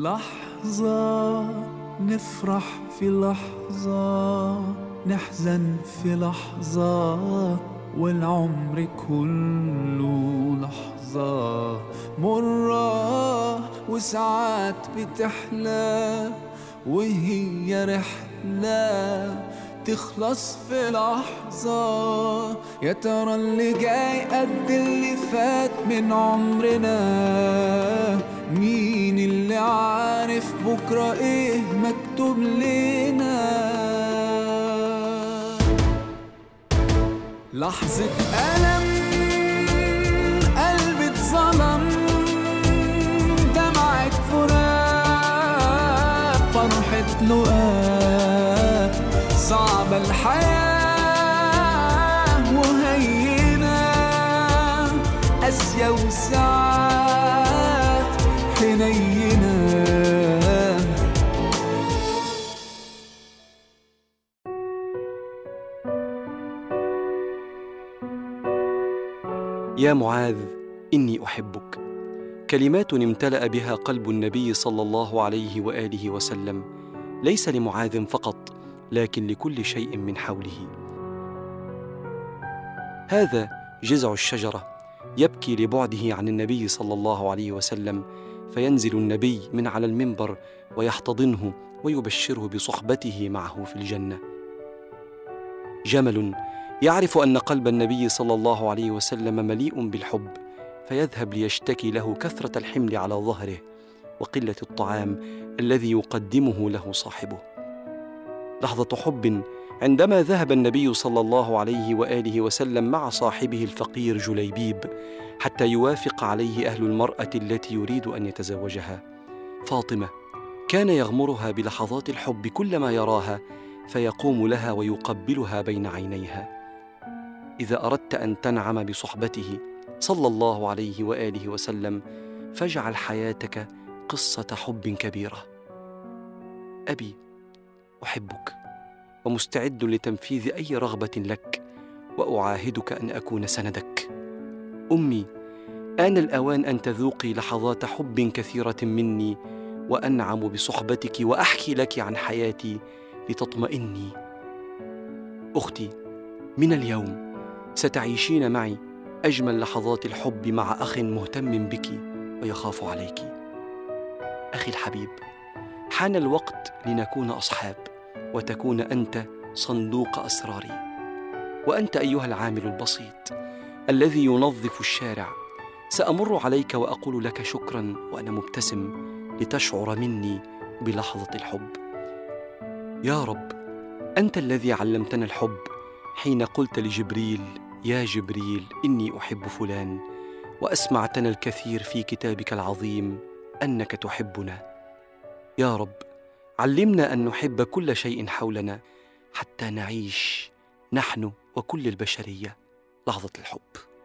لحظة نفرح في لحظة نحزن في لحظة والعمر كله لحظة مرة وساعات بتحلى وهي رحلة تخلص في لحظة يا ترى اللي جاي قد اللي فات من عمرنا مين اللي عارف بكرة ايه مكتوب لنا لحظة ألم قلبي اتظلم دمعة فراق فرحة لقاء صعبة الحياة وهينة قاسية وساعات حنينة يا معاذ اني احبك كلمات امتلا بها قلب النبي صلى الله عليه واله وسلم ليس لمعاذ فقط لكن لكل شيء من حوله هذا جذع الشجره يبكي لبعده عن النبي صلى الله عليه وسلم فينزل النبي من على المنبر ويحتضنه ويبشره بصحبته معه في الجنه جمل يعرف ان قلب النبي صلى الله عليه وسلم مليء بالحب فيذهب ليشتكي له كثره الحمل على ظهره وقله الطعام الذي يقدمه له صاحبه لحظه حب عندما ذهب النبي صلى الله عليه واله وسلم مع صاحبه الفقير جليبيب حتى يوافق عليه اهل المراه التي يريد ان يتزوجها فاطمه كان يغمرها بلحظات الحب كلما يراها فيقوم لها ويقبلها بين عينيها اذا اردت ان تنعم بصحبته صلى الله عليه واله وسلم فاجعل حياتك قصه حب كبيره ابي احبك ومستعد لتنفيذ اي رغبه لك واعاهدك ان اكون سندك امي ان الاوان ان تذوقي لحظات حب كثيره مني وانعم بصحبتك واحكي لك عن حياتي لتطمئني اختي من اليوم ستعيشين معي اجمل لحظات الحب مع اخ مهتم بك ويخاف عليك اخي الحبيب حان الوقت لنكون اصحاب وتكون انت صندوق اسراري وانت ايها العامل البسيط الذي ينظف الشارع سامر عليك واقول لك شكرا وانا مبتسم لتشعر مني بلحظه الحب يا رب انت الذي علمتنا الحب حين قلت لجبريل يا جبريل اني احب فلان واسمعتنا الكثير في كتابك العظيم انك تحبنا يا رب علمنا ان نحب كل شيء حولنا حتى نعيش نحن وكل البشريه لحظه الحب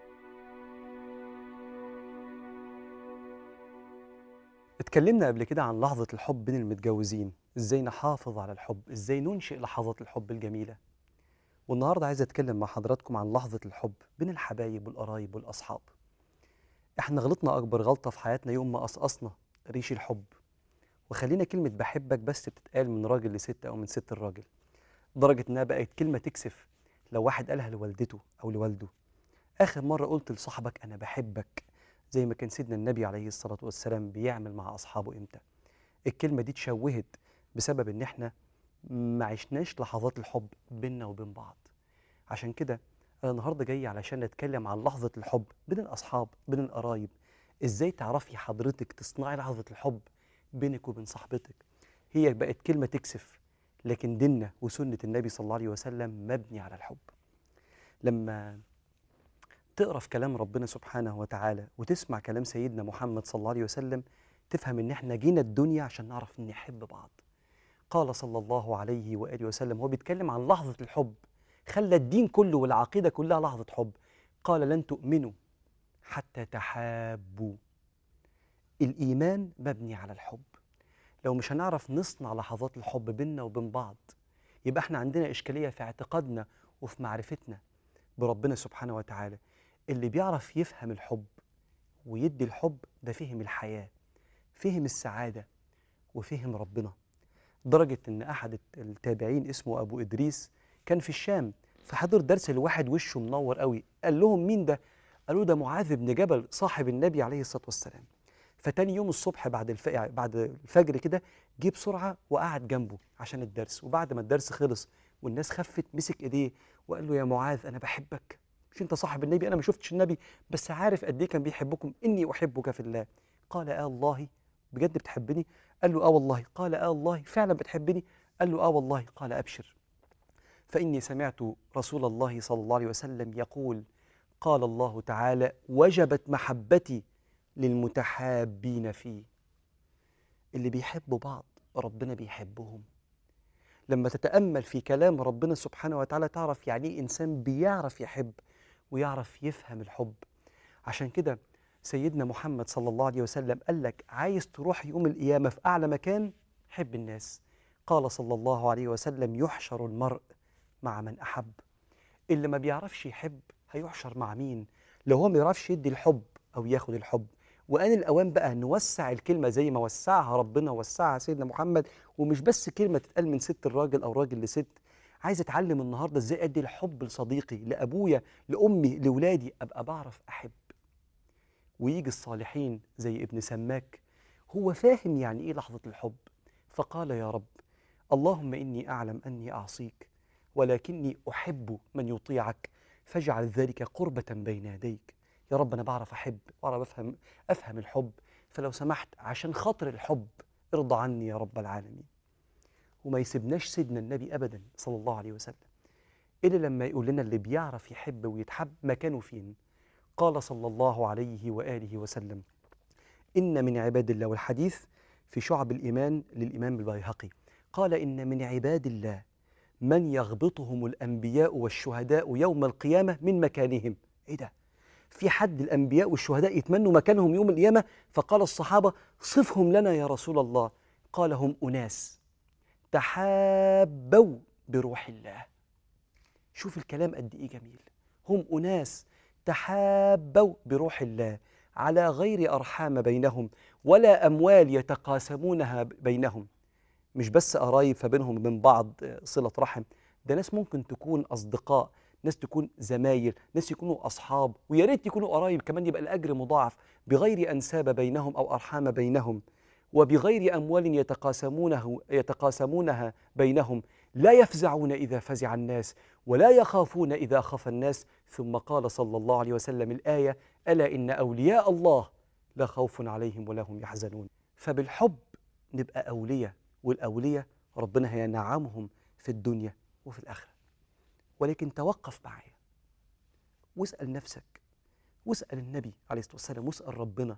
اتكلمنا قبل كده عن لحظة الحب بين المتجوزين ازاي نحافظ على الحب ازاي ننشئ لحظات الحب الجميلة والنهاردة عايز اتكلم مع حضراتكم عن لحظة الحب بين الحبايب والقرايب والأصحاب احنا غلطنا أكبر غلطة في حياتنا يوم ما قصقصنا ريش الحب وخلينا كلمة بحبك بس بتتقال من راجل لست أو من ست لراجل لدرجة إنها بقت كلمة تكسف لو واحد قالها لوالدته أو لوالده آخر مرة قلت لصاحبك أنا بحبك زي ما كان سيدنا النبي عليه الصلاة والسلام بيعمل مع أصحابه إمتى الكلمة دي اتشوهت بسبب إن إحنا ما عشناش لحظات الحب بيننا وبين بعض عشان كده أنا النهاردة جاي علشان نتكلم عن لحظة الحب بين الأصحاب بين القرايب إزاي تعرفي حضرتك تصنعي لحظة الحب بينك وبين صاحبتك هي بقت كلمة تكسف لكن ديننا وسنة النبي صلى الله عليه وسلم مبني على الحب لما تقرا في كلام ربنا سبحانه وتعالى وتسمع كلام سيدنا محمد صلى الله عليه وسلم تفهم ان احنا جينا الدنيا عشان نعرف نحب بعض قال صلى الله عليه واله وسلم هو بيتكلم عن لحظه الحب خلى الدين كله والعقيده كلها لحظه حب قال لن تؤمنوا حتى تحابوا الايمان مبني على الحب لو مش هنعرف نصنع لحظات الحب بيننا وبين بعض يبقى احنا عندنا اشكاليه في اعتقادنا وفي معرفتنا بربنا سبحانه وتعالى اللي بيعرف يفهم الحب ويدي الحب ده فهم الحياة فهم السعادة وفهم ربنا لدرجة إن أحد التابعين اسمه أبو إدريس كان في الشام فحضر درس لواحد وشه منور قوي قال لهم مين ده؟ قالوا ده معاذ بن جبل صاحب النبي عليه الصلاة والسلام فتاني يوم الصبح بعد الف... يعني بعد الفجر كده جه بسرعة وقعد جنبه عشان الدرس وبعد ما الدرس خلص والناس خفت مسك ايديه وقال له يا معاذ أنا بحبك مش أنت صاحب النبي أنا ما شفتش النبي بس عارف قد إيه كان بيحبكم إني أحبك في الله قال آه الله بجد بتحبني؟ قال له آه والله قال آه والله فعلا بتحبني؟ قال له آه والله قال أبشر فإني سمعت رسول الله صلى الله عليه وسلم يقول قال الله تعالى وجبت محبتي للمتحابين فيه اللي بيحبوا بعض ربنا بيحبهم لما تتأمل في كلام ربنا سبحانه وتعالى تعرف يعني إيه إنسان بيعرف يحب ويعرف يفهم الحب عشان كده سيدنا محمد صلى الله عليه وسلم قال لك عايز تروح يوم القيامة في أعلى مكان حب الناس قال صلى الله عليه وسلم يحشر المرء مع من أحب اللي ما بيعرفش يحب هيحشر مع مين لو هو ما بيعرفش يدي الحب أو ياخد الحب وآن الأوان بقى نوسع الكلمة زي ما وسعها ربنا ووسعها سيدنا محمد ومش بس كلمة تتقال من ست الراجل أو راجل لست عايز أتعلم النهاردة إزاي أدي الحب لصديقي لأبويا لأمي لأولادي أبقى بعرف أحب ويجي الصالحين زي ابن سماك هو فاهم يعني إيه لحظة الحب فقال يا رب اللهم إني أعلم أني أعصيك ولكني أحب من يطيعك فاجعل ذلك قربة بين يديك يا رب أنا بعرف أحب وأعرف أفهم أفهم الحب فلو سمحت عشان خاطر الحب ارضى عني يا رب العالمين وما يسيبناش سيدنا النبي أبدا صلى الله عليه وسلم إلا لما يقول لنا اللي بيعرف يحب ويتحب مكانه فين قال صلى الله عليه وآله وسلم إن من عباد الله والحديث في شعب الإيمان للإمام البيهقي قال إن من عباد الله من يغبطهم الأنبياء والشهداء يوم القيامة من مكانهم إيه ده؟ في حد الأنبياء والشهداء يتمنوا مكانهم يوم القيامة فقال الصحابة صفهم لنا يا رسول الله قال هم أناس تحابوا بروح الله شوف الكلام قد إيه جميل هم أناس تحابوا بروح الله على غير أرحام بينهم ولا أموال يتقاسمونها بينهم مش بس قرايب فبينهم وبين بعض صلة رحم ده ناس ممكن تكون أصدقاء ناس تكون زمايل ناس يكونوا أصحاب ويا ريت يكونوا قرايب كمان يبقى الأجر مضاعف بغير أنساب بينهم أو أرحام بينهم وبغير أموال يتقاسمونه يتقاسمونها بينهم لا يفزعون إذا فزع الناس ولا يخافون إذا خاف الناس ثم قال صلى الله عليه وسلم الآية ألا إن أولياء الله لا خوف عليهم ولا هم يحزنون فبالحب نبقى أولياء والأولياء ربنا هينعمهم في الدنيا وفي الآخرة ولكن توقف معايا واسأل نفسك واسأل النبي عليه الصلاة والسلام واسأل ربنا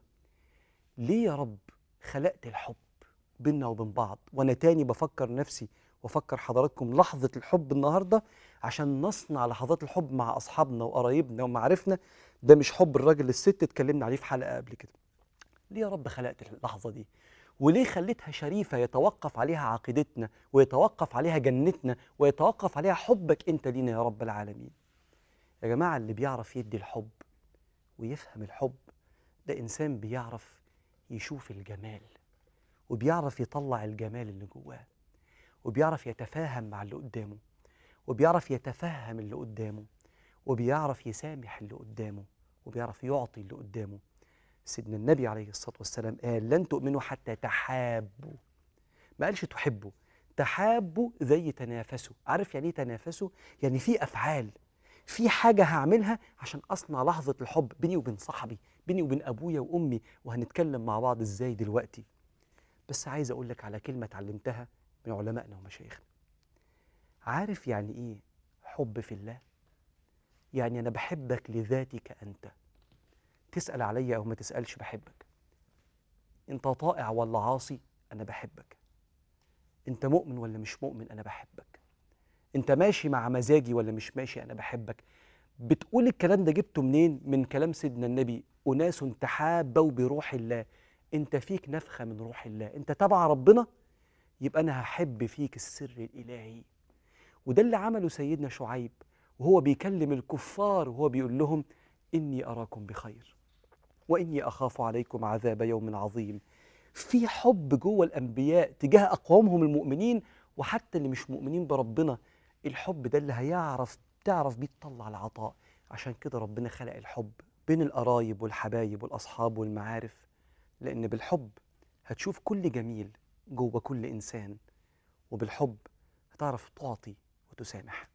ليه يا رب خلقت الحب بيننا وبين بعض وأنا تاني بفكر نفسي وافكر حضراتكم لحظة الحب النهاردة عشان نصنع لحظات الحب مع أصحابنا وقرايبنا ومعارفنا ده مش حب الراجل للست اتكلمنا عليه في حلقة قبل كده ليه يا رب خلقت اللحظة دي وليه خليتها شريفة يتوقف عليها عقيدتنا ويتوقف عليها جنتنا ويتوقف عليها حبك أنت لينا يا رب العالمين يا جماعة اللي بيعرف يدي الحب ويفهم الحب ده إنسان بيعرف يشوف الجمال وبيعرف يطلع الجمال اللي جواه وبيعرف يتفاهم مع اللي قدامه وبيعرف يتفهم اللي قدامه وبيعرف يسامح اللي قدامه وبيعرف يعطي اللي قدامه سيدنا النبي عليه الصلاة والسلام قال لن تؤمنوا حتى تحابوا ما قالش تحبوا تحابوا زي تنافسوا عارف يعني ايه تنافسوا يعني في افعال في حاجة هعملها عشان أصنع لحظة الحب بيني وبين صاحبي بيني وبين أبويا وأمي وهنتكلم مع بعض إزاي دلوقتي بس عايز أقول لك على كلمة اتعلمتها من علمائنا ومشايخنا عارف يعني إيه حب في الله يعني أنا بحبك لذاتك أنت تسأل عليا أو ما تسألش بحبك أنت طائع ولا عاصي أنا بحبك أنت مؤمن ولا مش مؤمن أنا بحبك أنت ماشي مع مزاجي ولا مش ماشي أنا بحبك بتقول الكلام ده جبته منين من كلام سيدنا النبي أناس تحابوا بروح الله أنت فيك نفخة من روح الله أنت تبع ربنا يبقى أنا هحب فيك السر الإلهي وده اللي عمله سيدنا شعيب وهو بيكلم الكفار وهو بيقول لهم إني أراكم بخير وإني أخاف عليكم عذاب يوم عظيم في حب جوه الانبياء تجاه اقوامهم المؤمنين وحتى اللي مش مؤمنين بربنا الحب ده اللي هيعرف تعرف بيه تطلع العطاء عشان كده ربنا خلق الحب بين القرايب والحبايب والاصحاب والمعارف لان بالحب هتشوف كل جميل جوه كل انسان وبالحب هتعرف تعطي وتسامح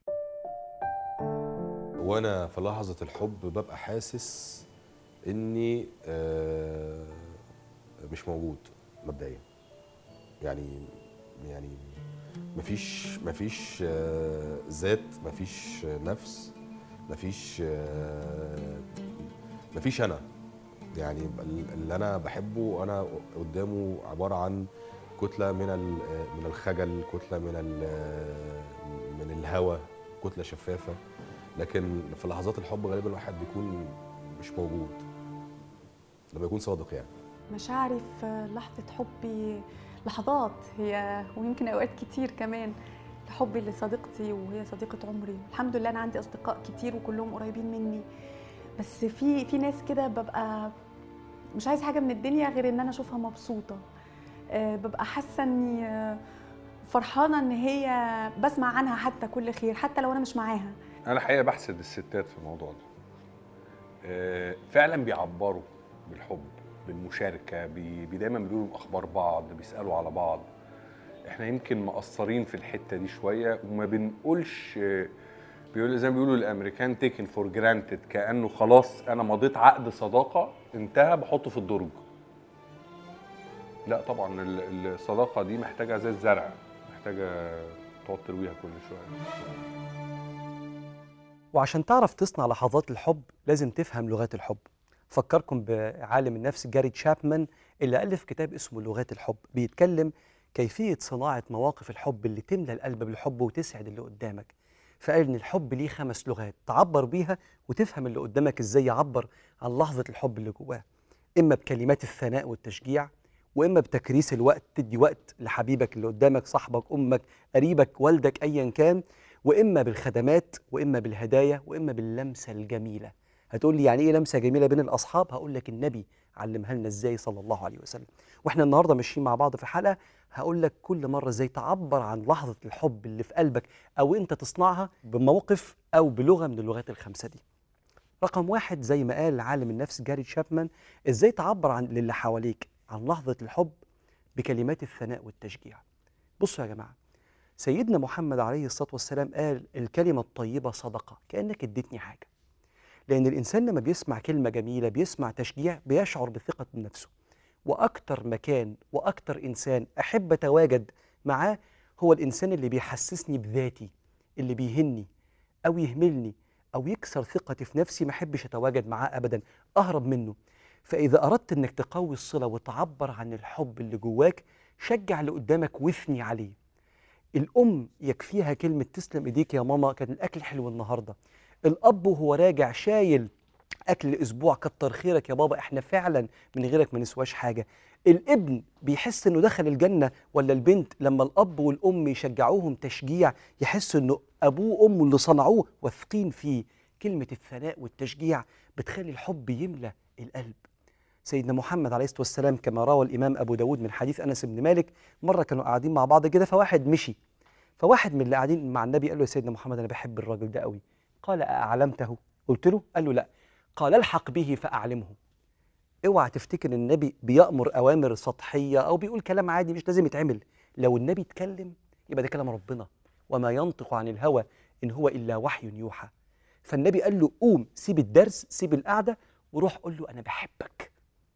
وانا في لحظه الحب ببقى حاسس اني آه، مش موجود مبدئيا يعني يعني مفيش مفيش آه، ذات مفيش نفس مفيش آه، مفيش انا يعني اللي انا بحبه انا قدامه عباره عن كتله من ال- من الخجل كتله من ال- من الهوى كتله شفافه لكن في لحظات الحب غالبا الواحد بيكون مش موجود لما يكون صادق يعني مشاعري في لحظة حبي لحظات هي ويمكن أوقات كتير كمان لحبي لصديقتي وهي صديقة عمري الحمد لله أنا عندي أصدقاء كتير وكلهم قريبين مني بس في في ناس كده ببقى مش عايز حاجة من الدنيا غير إن أنا أشوفها مبسوطة آه، ببقى حاسة إني آه، فرحانة إن هي بسمع عنها حتى كل خير حتى لو أنا مش معاها انا الحقيقه بحسد الستات في الموضوع ده آه، فعلا بيعبروا بالحب بالمشاركه بي بي- دايما بيقولوا اخبار بعض بيسالوا على بعض احنا يمكن مقصرين في الحته دي شويه وما بنقولش آه، بيقول زي ما بيقولوا الامريكان تيكن فور جرانتد كانه خلاص انا مضيت عقد صداقه انتهى بحطه في الدرج لا طبعا ال- الصداقه دي محتاجه زي الزرع محتاجه تقعد ترويها كل شويه وعشان تعرف تصنع لحظات الحب لازم تفهم لغات الحب فكركم بعالم النفس جاري تشابمان اللي ألف كتاب اسمه لغات الحب بيتكلم كيفية صناعة مواقف الحب اللي تملى القلب بالحب وتسعد اللي قدامك فقال إن الحب ليه خمس لغات تعبر بيها وتفهم اللي قدامك إزاي يعبر عن لحظة الحب اللي جواه إما بكلمات الثناء والتشجيع وإما بتكريس الوقت تدي وقت لحبيبك اللي قدامك صاحبك أمك قريبك والدك أيا كان واما بالخدمات واما بالهدايا واما باللمسه الجميله هتقول لي يعني ايه لمسه جميله بين الاصحاب هقول لك النبي علمها لنا ازاي صلى الله عليه وسلم واحنا النهارده ماشيين مع بعض في حلقه هقول لك كل مره ازاي تعبر عن لحظه الحب اللي في قلبك او انت تصنعها بموقف او بلغه من اللغات الخمسه دي رقم واحد زي ما قال عالم النفس جاري تشابمان ازاي تعبر عن للي حواليك عن لحظه الحب بكلمات الثناء والتشجيع بصوا يا جماعه سيدنا محمد عليه الصلاة والسلام قال الكلمة الطيبة صدقة كأنك اديتني حاجة لأن الإنسان لما بيسمع كلمة جميلة بيسمع تشجيع بيشعر بثقة بنفسه وأكتر مكان وأكتر إنسان أحب أتواجد معاه هو الإنسان اللي بيحسسني بذاتي اللي بيهني أو يهملني أو يكسر ثقتي في نفسي ما أحبش أتواجد معاه أبدا أهرب منه فإذا أردت إنك تقوي الصلة وتعبر عن الحب اللي جواك شجع اللي قدامك واثني عليه الأم يكفيها كلمة تسلم إيديك يا ماما كان الأكل حلو النهاردة الأب وهو راجع شايل أكل أسبوع كتر خيرك يا بابا إحنا فعلا من غيرك ما نسواش حاجة الابن بيحس إنه دخل الجنة ولا البنت لما الأب والأم يشجعوهم تشجيع يحس إنه أبوه وأمه اللي صنعوه واثقين فيه كلمة الثناء والتشجيع بتخلي الحب يملى القلب سيدنا محمد عليه الصلاة والسلام كما روى الإمام أبو داود من حديث أنس بن مالك مرة كانوا قاعدين مع بعض كده فواحد مشي فواحد من اللي قاعدين مع النبي قال له يا سيدنا محمد أنا بحب الراجل ده قوي قال أعلمته قلت له قال له لا قال الحق به فأعلمه اوعى تفتكر ان النبي بيأمر أوامر سطحية أو بيقول كلام عادي مش لازم يتعمل لو النبي اتكلم يبقى ده كلام ربنا وما ينطق عن الهوى إن هو إلا وحي يوحى فالنبي قال له قوم سيب الدرس سيب القعدة وروح قول له أنا بحبك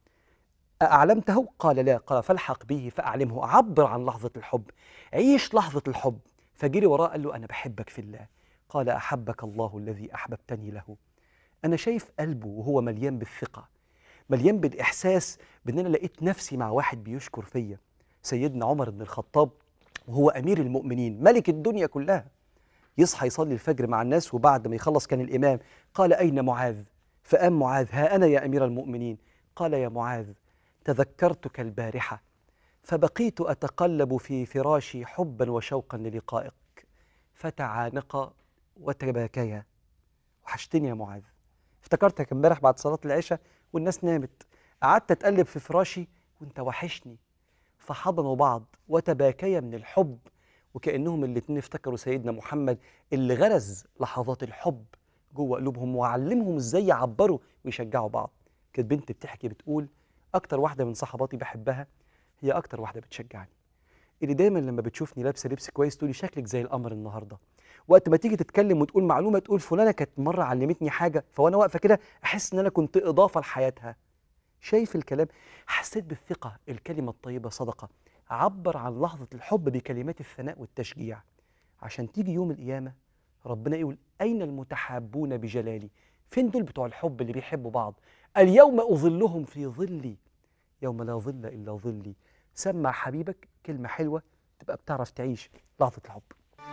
أعلمته؟ قال لا قال فالحق به فأعلمه عبر عن لحظة الحب عيش لحظة الحب فجري وراه قال له أنا بحبك في الله قال أحبك الله الذي أحببتني له أنا شايف قلبه وهو مليان بالثقة مليان بالإحساس بأن أنا لقيت نفسي مع واحد بيشكر فيا سيدنا عمر بن الخطاب وهو أمير المؤمنين ملك الدنيا كلها يصحى يصلي الفجر مع الناس وبعد ما يخلص كان الإمام قال أين معاذ فقام معاذ ها أنا يا أمير المؤمنين قال يا معاذ تذكرتك البارحة فبقيت أتقلب في فراشي حبا وشوقا للقائك فتعانقا وتباكيا وحشتني يا معاذ افتكرتك امبارح بعد صلاة العشاء والناس نامت قعدت اتقلب في فراشي وانت وحشني فحضنوا بعض وتباكيا من الحب وكأنهم الاتنين افتكروا سيدنا محمد اللي غرز لحظات الحب جوه قلوبهم وعلمهم ازاي يعبروا ويشجعوا بعض كانت بنت بتحكي بتقول اكتر واحده من صحباتي بحبها هي اكتر واحده بتشجعني اللي دايما لما بتشوفني لابسه لبس كويس تقولي شكلك زي القمر النهارده وقت ما تيجي تتكلم وتقول معلومه تقول فلانه كانت مره علمتني حاجه فوانا واقفه كده احس ان انا كنت اضافه لحياتها شايف الكلام حسيت بالثقه الكلمه الطيبه صدقه عبر عن لحظه الحب بكلمات الثناء والتشجيع عشان تيجي يوم القيامه ربنا يقول اين المتحابون بجلالي فين دول بتوع الحب اللي بيحبوا بعض اليوم اظلهم في ظلي يوم لا ظل الا ظلي سمع حبيبك كلمه حلوه تبقى بتعرف تعيش لحظه الحب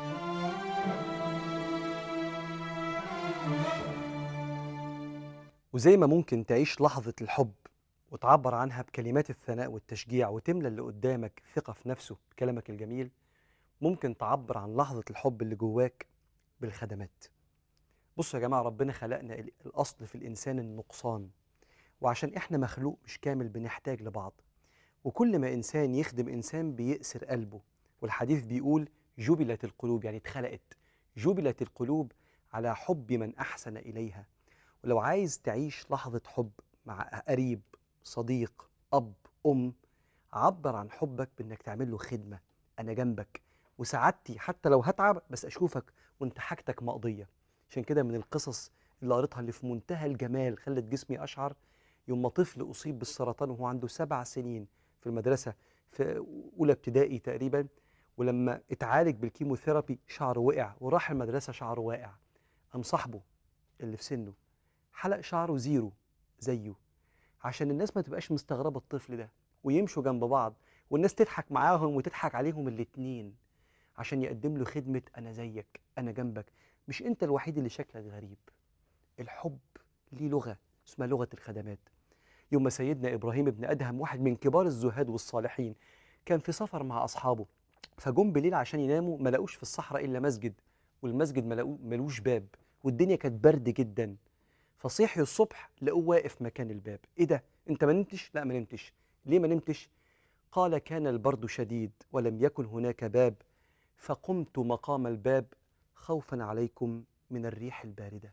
وزي ما ممكن تعيش لحظة الحب وتعبر عنها بكلمات الثناء والتشجيع وتملى اللي قدامك ثقة في نفسه بكلامك الجميل ممكن تعبر عن لحظة الحب اللي جواك بالخدمات بصوا يا جماعة ربنا خلقنا ال- الأصل في الإنسان النقصان وعشان إحنا مخلوق مش كامل بنحتاج لبعض وكل ما إنسان يخدم إنسان بيأسر قلبه والحديث بيقول جبلت القلوب يعني اتخلقت جبلت القلوب على حب من أحسن إليها ولو عايز تعيش لحظة حب مع قريب صديق أب أم عبر عن حبك بإنك تعمل له خدمة أنا جنبك وسعادتي حتى لو هتعب بس أشوفك وأنت حاجتك مقضية عشان كده من القصص اللي قريتها اللي في منتهى الجمال خلت جسمي أشعر يوم ما طفل أصيب بالسرطان وهو عنده سبع سنين في المدرسة في أولى ابتدائي تقريبا ولما اتعالج بالكيموثيرابي شعره وقع وراح المدرسة شعره واقع قام صاحبه اللي في سنه حلق شعره زيرو زيه عشان الناس ما تبقاش مستغربة الطفل ده ويمشوا جنب بعض والناس تضحك معاهم وتضحك عليهم الاتنين عشان يقدم له خدمة أنا زيك أنا جنبك مش أنت الوحيد اللي شكلك غريب الحب ليه لغة اسمها لغة الخدمات يوم ما سيدنا إبراهيم ابن أدهم واحد من كبار الزهاد والصالحين كان في سفر مع أصحابه فجم بالليل عشان يناموا ما لقوش في الصحراء إلا مسجد والمسجد ما لقو- ملوش باب والدنيا كانت برد جدا فصيحي الصبح لقوه واقف مكان الباب ايه ده انت ما نمتش لا ما نمتش ليه ما نمتش قال كان البرد شديد ولم يكن هناك باب فقمت مقام الباب خوفا عليكم من الريح البارده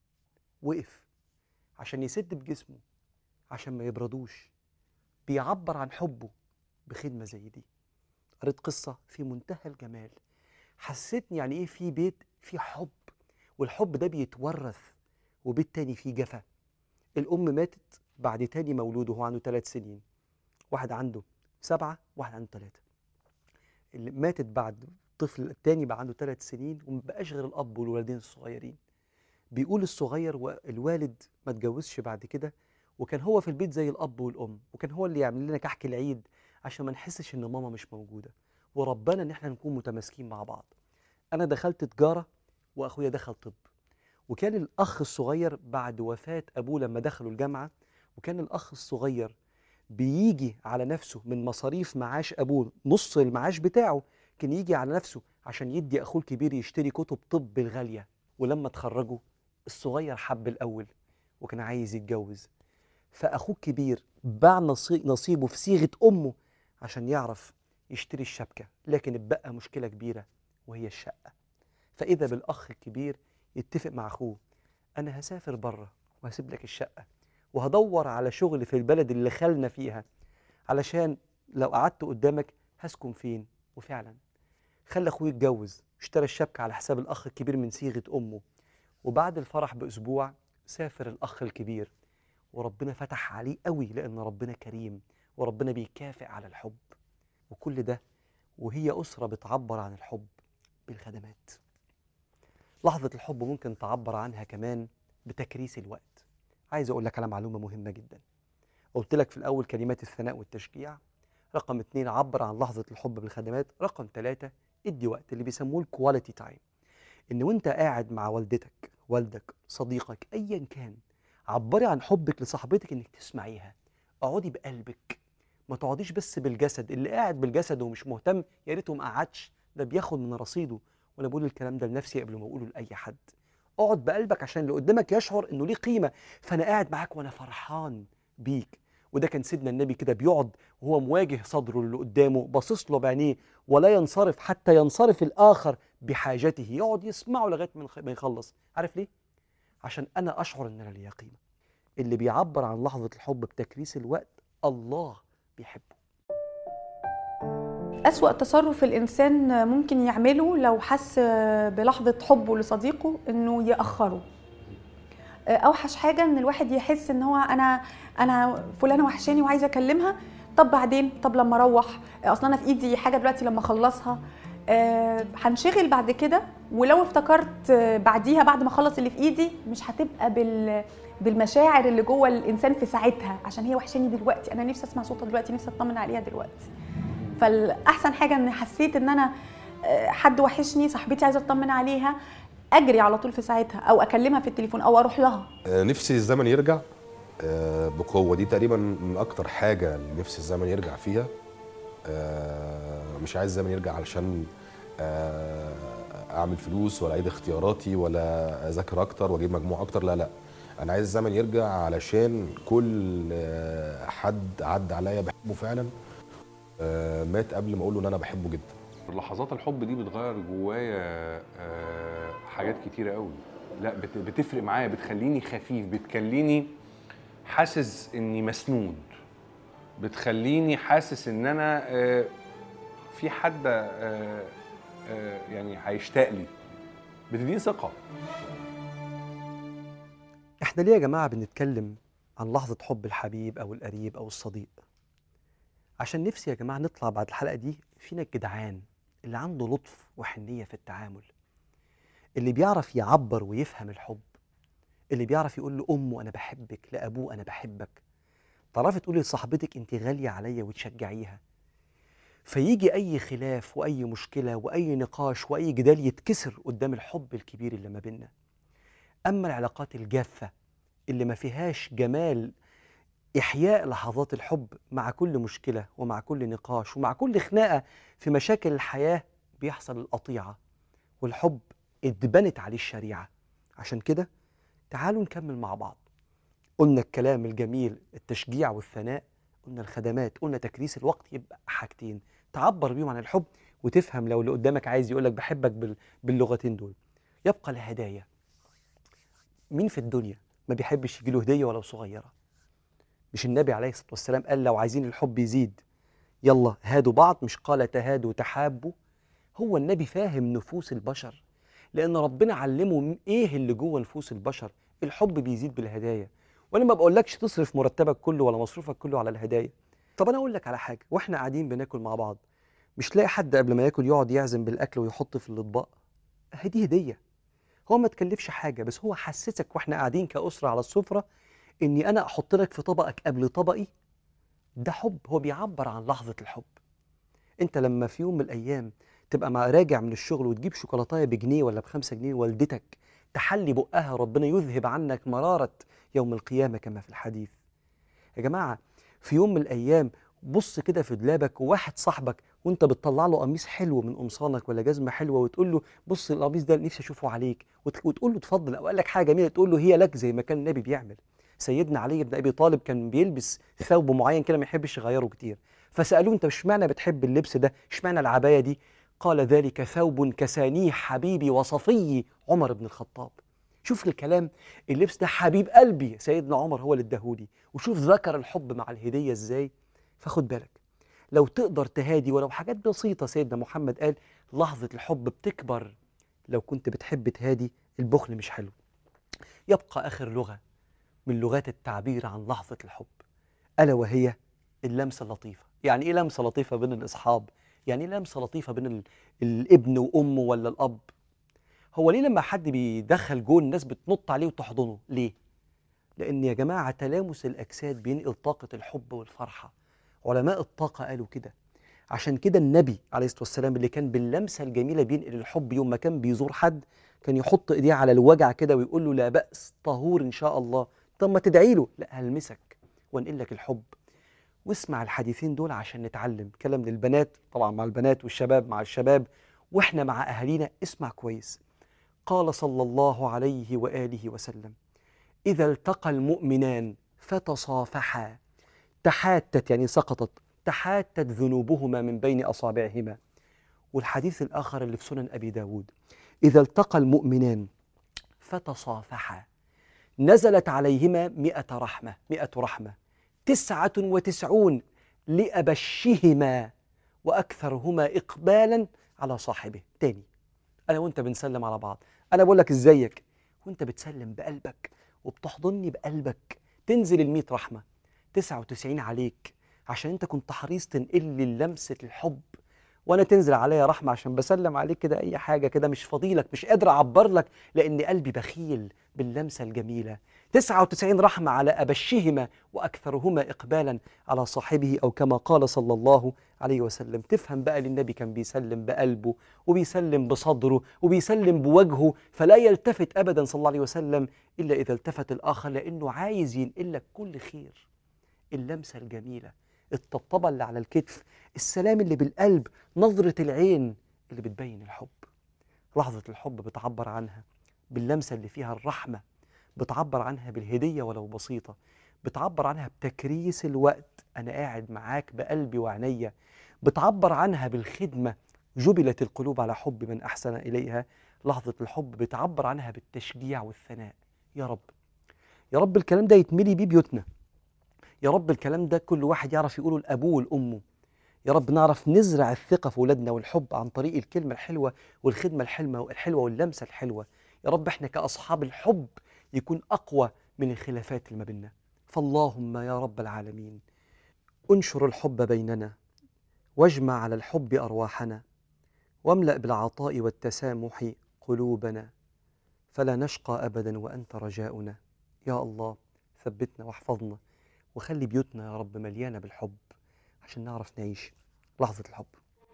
وقف عشان يسد بجسمه عشان ما يبردوش بيعبر عن حبه بخدمه زي دي قريت قصه في منتهى الجمال حسيتني يعني ايه في بيت في حب والحب ده بيتورث وبيت تاني فيه جفا الأم ماتت بعد تاني مولود وهو عنده ثلاث سنين واحد عنده سبعة واحد عنده ثلاثة اللي ماتت بعد الطفل التاني بقى عنده ثلاث سنين ومبقاش غير الأب والولدين الصغيرين بيقول الصغير والوالد ما اتجوزش بعد كده وكان هو في البيت زي الأب والأم وكان هو اللي يعمل لنا كحك العيد عشان ما نحسش إن ماما مش موجودة وربنا إن احنا نكون متماسكين مع بعض أنا دخلت تجارة وأخويا دخل طب وكان الأخ الصغير بعد وفاة أبوه لما دخلوا الجامعة وكان الأخ الصغير بيجي على نفسه من مصاريف معاش أبوه نص المعاش بتاعه كان يجي على نفسه عشان يدي أخوه الكبير يشتري كتب طب الغالية ولما اتخرجوا الصغير حب الأول وكان عايز يتجوز فأخوه الكبير باع نصي- نصيبه في صيغة أمه عشان يعرف يشتري الشبكة لكن اتبقى مشكلة كبيرة وهي الشقة فإذا بالأخ الكبير يتفق مع أخوه أنا هسافر بره وهسيب لك الشقة وهدور على شغل في البلد اللي خالنا فيها علشان لو قعدت قدامك هسكن فين وفعلا خلى أخوه يتجوز اشترى الشبكة على حساب الأخ الكبير من صيغة أمه وبعد الفرح بأسبوع سافر الأخ الكبير وربنا فتح عليه قوي لأن ربنا كريم وربنا بيكافئ على الحب وكل ده وهي أسرة بتعبر عن الحب بالخدمات لحظة الحب ممكن تعبر عنها كمان بتكريس الوقت عايز أقول لك على معلومة مهمة جدا قلت لك في الأول كلمات الثناء والتشجيع رقم اتنين عبر عن لحظة الحب بالخدمات رقم ثلاثة ادي وقت اللي بيسموه الكواليتي تايم ان وانت قاعد مع والدتك والدك صديقك ايا كان عبري عن حبك لصاحبتك انك تسمعيها اقعدي بقلبك ما تقعديش بس بالجسد اللي قاعد بالجسد ومش مهتم يا ريته ما قعدش ده بياخد من رصيده وانا بقول الكلام ده لنفسي قبل ما اقوله لاي حد اقعد بقلبك عشان اللي قدامك يشعر انه ليه قيمه فانا قاعد معاك وانا فرحان بيك وده كان سيدنا النبي كده بيقعد وهو مواجه صدره اللي قدامه باصص له بعينيه ولا ينصرف حتى ينصرف الآخر بحاجته يقعد يسمعه لغاية ما يخ- ما يخلص عارف ليه؟ عشان أنا أشعر إن أنا ليا قيمة اللي بيعبر عن لحظة الحب بتكريس الوقت الله بيحبه أسوأ تصرف الإنسان ممكن يعمله لو حس بلحظة حبه لصديقه إنه يأخره أوحش حاجة إن الواحد يحس إن هو أنا أنا فلانة وحشاني وعايزة أكلمها طب بعدين طب لما أروح أصلا أنا في إيدي حاجة دلوقتي لما أخلصها آه، هنشغل بعد كده ولو افتكرت آه، بعديها بعد ما اخلص اللي في ايدي مش هتبقى بال بالمشاعر اللي جوه الانسان في ساعتها عشان هي وحشاني دلوقتي انا نفسي اسمع صوتها دلوقتي نفسي اطمن عليها دلوقتي فالاحسن حاجه ان حسيت ان انا آه، حد وحشني صاحبتي عايزه اطمن عليها اجري على طول في ساعتها او اكلمها في التليفون او اروح لها آه، نفسي الزمن يرجع آه، بقوه دي تقريبا من اكتر حاجه اللي نفسي الزمن يرجع فيها آه، مش عايز الزمن يرجع علشان آه، اعمل فلوس ولا اعيد اختياراتي ولا اذاكر اكتر واجيب مجموع اكتر لا لا انا عايز الزمن يرجع علشان كل آه، حد عدى عليا بحبه فعلا آه، مات قبل ما اقول له ان انا بحبه جدا لحظات الحب دي بتغير جوايا آه، حاجات كتيرة قوي لا بت- بتفرق معايا بتخليني خفيف بتخليني حاسس اني مسنود بتخليني حاسس ان انا آه، في حد آه، آه، يعني هيشتاق لي بتديني ثقة احنا ليه يا جماعة بنتكلم عن لحظة حب الحبيب أو القريب أو الصديق عشان نفسي يا جماعة نطلع بعد الحلقة دي فينا الجدعان اللي عنده لطف وحنية في التعامل اللي بيعرف يعبر ويفهم الحب اللي بيعرف يقول لأمه أنا بحبك لأبوه أنا بحبك تعرفي تقولي لصاحبتك أنت غالية عليا وتشجعيها فيجي أي خلاف وأي مشكلة وأي نقاش وأي جدال يتكسر قدام الحب الكبير اللي ما بيننا أما العلاقات الجافة اللي ما فيهاش جمال إحياء لحظات الحب مع كل مشكلة ومع كل نقاش ومع كل خناقة في مشاكل الحياة بيحصل القطيعة والحب اتبنت عليه الشريعة عشان كده تعالوا نكمل مع بعض قلنا الكلام الجميل التشجيع والثناء قلنا الخدمات قلنا تكريس الوقت يبقى حاجتين تعبر بيهم عن الحب وتفهم لو اللي قدامك عايز يقولك بحبك بال- باللغتين دول يبقى الهدايا مين في الدنيا ما بيحبش يجيله هدية ولو صغيرة مش النبي عليه الصلاة والسلام قال لو عايزين الحب يزيد يلا هادوا بعض مش قال تهادوا تحابوا هو النبي فاهم نفوس البشر لأن ربنا علمه م- إيه اللي جوه نفوس البشر الحب بيزيد بالهدايا وأنا ما بقولكش تصرف مرتبك كله ولا مصروفك كله على الهدايا طب أنا أقول لك على حاجة وإحنا قاعدين بناكل مع بعض مش تلاقي حد قبل ما ياكل يقعد يعزم بالأكل ويحط في الأطباق دي هدية هو ما تكلفش حاجة بس هو حسسك واحنا قاعدين كأسرة على السفرة اني انا احط لك في طبقك قبل طبقي ده حب هو بيعبر عن لحظة الحب انت لما في يوم من الايام تبقى مع راجع من الشغل وتجيب شوكولاتايه بجنيه ولا بخمسة جنيه والدتك تحلي بقها ربنا يذهب عنك مرارة يوم القيامة كما في الحديث يا جماعة في يوم من الأيام بص كده في دولابك وواحد صاحبك وانت بتطلع له قميص حلو من قمصانك ولا جزمة حلوة وتقول له بص القميص ده نفسي اشوفه عليك وت- وتقول له اتفضل او قال لك حاجة جميلة تقول له هي لك زي ما كان النبي بيعمل سيدنا علي بن ابي طالب كان بيلبس ثوب معين كده ما يحبش يغيره كتير فسالوه انت اشمعنى بتحب اللبس ده اشمعنى العبايه دي قال ذلك ثوب كسانيه حبيبي وصفي عمر بن الخطاب شوف الكلام اللبس ده حبيب قلبي سيدنا عمر هو اللي اداهولي وشوف ذكر الحب مع الهديه ازاي فخد بالك لو تقدر تهادي ولو حاجات بسيطه سيدنا محمد قال لحظه الحب بتكبر لو كنت بتحب تهادي البخل مش حلو يبقى اخر لغه من لغات التعبير عن لحظه الحب الا وهي اللمسه اللطيفه يعني ايه لمسه لطيفه بين الاصحاب يعني ايه لمسه لطيفه بين ال... الابن وامه ولا الاب هو ليه لما حد بيدخل جول الناس بتنط عليه وتحضنه ليه لان يا جماعه تلامس الاجساد بينقل طاقه الحب والفرحه علماء الطاقه قالوا كده عشان كده النبي عليه الصلاه والسلام اللي كان باللمسه الجميله بينقل الحب يوم ما كان بيزور حد كان يحط ايديه على الوجع كده ويقول له لا باس طهور ان شاء الله طب ما تدعي له لا هلمسك وانقل لك الحب واسمع الحديثين دول عشان نتعلم كلام للبنات طبعا مع البنات والشباب مع الشباب واحنا مع اهالينا اسمع كويس قال صلى الله عليه واله وسلم اذا التقى المؤمنان فتصافحا تحاتت يعني سقطت تحاتت ذنوبهما من بين أصابعهما والحديث الآخر اللي في سنن أبي داود إذا التقى المؤمنان فتصافحا نزلت عليهما مئة رحمة مئة رحمة تسعة وتسعون لأبشهما وأكثرهما إقبالا على صاحبه تاني أنا وأنت بنسلم على بعض أنا بقول لك إزيك وأنت بتسلم بقلبك وبتحضني بقلبك تنزل المية رحمة 99 عليك عشان أنت كنت حريص تنقل لي لمسة الحب وانا تنزل عليا رحمه عشان بسلم عليك كده اي حاجه كده مش فضيلك مش قادر اعبر لك لان قلبي بخيل باللمسه الجميله 99 رحمه على ابشهما واكثرهما اقبالا على صاحبه او كما قال صلى الله عليه وسلم تفهم بقى للنبي كان بيسلم بقلبه وبيسلم بصدره وبيسلم بوجهه فلا يلتفت ابدا صلى الله عليه وسلم الا اذا التفت الاخر لانه عايز ينقل لك كل خير اللمسه الجميله الطبطبه اللي على الكتف السلام اللي بالقلب نظرة العين اللي بتبين الحب لحظة الحب بتعبر عنها باللمسة اللي فيها الرحمة بتعبر عنها بالهدية ولو بسيطة بتعبر عنها بتكريس الوقت أنا قاعد معاك بقلبي وعينيا بتعبر عنها بالخدمة جبلت القلوب على حب من أحسن إليها لحظة الحب بتعبر عنها بالتشجيع والثناء يا رب يا رب الكلام ده يتملي بيه بيوتنا يا رب الكلام ده كل واحد يعرف يقوله لأبوه ولأمه يا رب نعرف نزرع الثقة في ولادنا والحب عن طريق الكلمة الحلوة والخدمة الحلوة الحلوة واللمسة الحلوة يا رب احنا كأصحاب الحب يكون أقوى من الخلافات اللي ما بيننا فاللهم يا رب العالمين انشر الحب بيننا واجمع على الحب أرواحنا واملأ بالعطاء والتسامح قلوبنا فلا نشقى أبدا وأنت رجاؤنا يا الله ثبتنا واحفظنا وخلي بيوتنا يا رب مليانة بالحب عشان نعرف نعيش لحظة الحب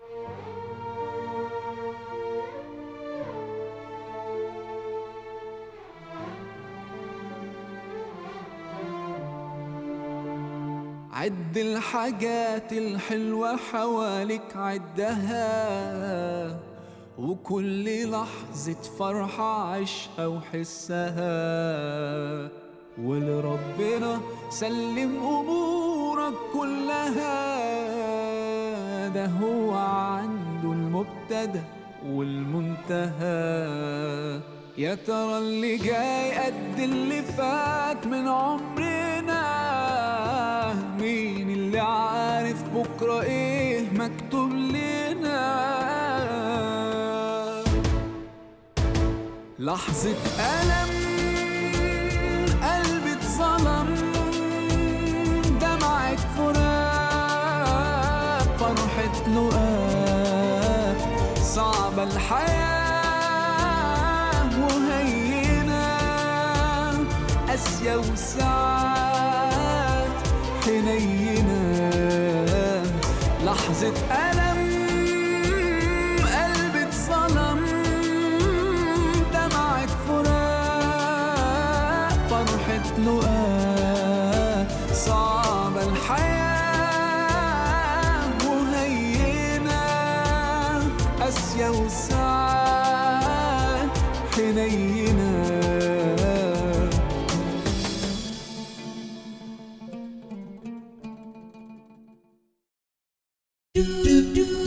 عد الحاجات الحلوة حواليك عدها وكل لحظة فرحة عيشها وحسها ولربنا سلم أمورك كلها ده هو عنده المبتدأ والمنتهى يا ترى اللي جاي قد اللي فات من عمرنا مين اللي عارف بكرة ايه مكتوب لنا لحظة ألم قلبي اتظلم دمعة فراق فرحة لقاء صعبة الحياة وهينة قاسية وساعات حنينة لحظة ألم قلبي اتظلم دمعة فراق فرحة لقاء صعبة الحياة وهينة قاسية وساعات حنينة do do do